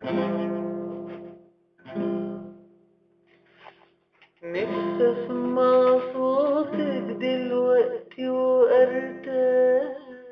نفسي اسمع صوتك دلوقتي وارتاح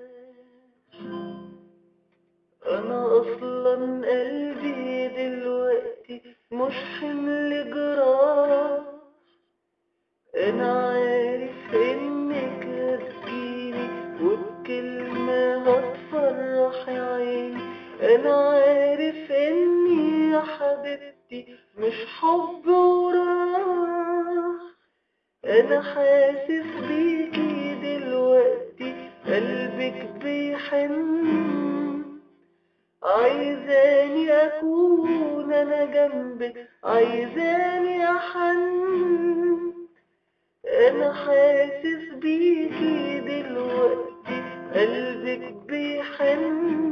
انا اصلا قلبي دلوقتي مش حمل جراح انا عارف انك هتجيني وبكلمة هتفرح عيني انا عارف اني يا حبيبتي مش حب وراح انا حاسس بيكي دلوقتي قلبك بيحن عايزاني اكون انا جنبك عايزاني احن انا حاسس بيكي دلوقتي قلبك بيحن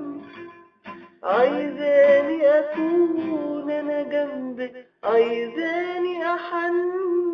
عايزاني اكون انا جنبك عايزاني احن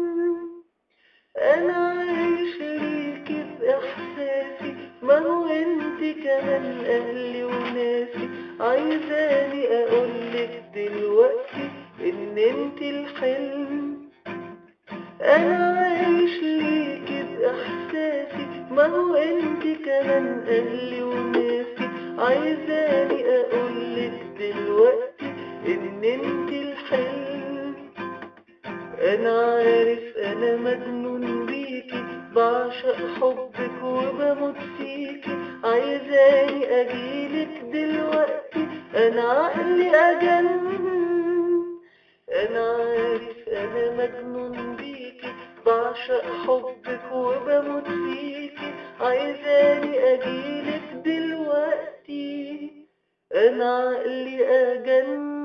انا عايش ليكي باحساسي ما هو انت كمان اهلي وناسي عايزاني اقولك دلوقتي ان انت الحلم انا عايش ليكي باحساسي ما هو انت كمان اهلي وناسي عايزاني اقولك دلوقتي ان انت الحلم انا عارف انا مجنون بيكي بعشق حبك وبموت فيكي عايزاني اجيلك دلوقتي انا عقلي اجنن انا عارف انا مجنون بيكي بعشق حبك وبموت فيكي عايزاني اجيلك دلوقتي انا عقلي اجنن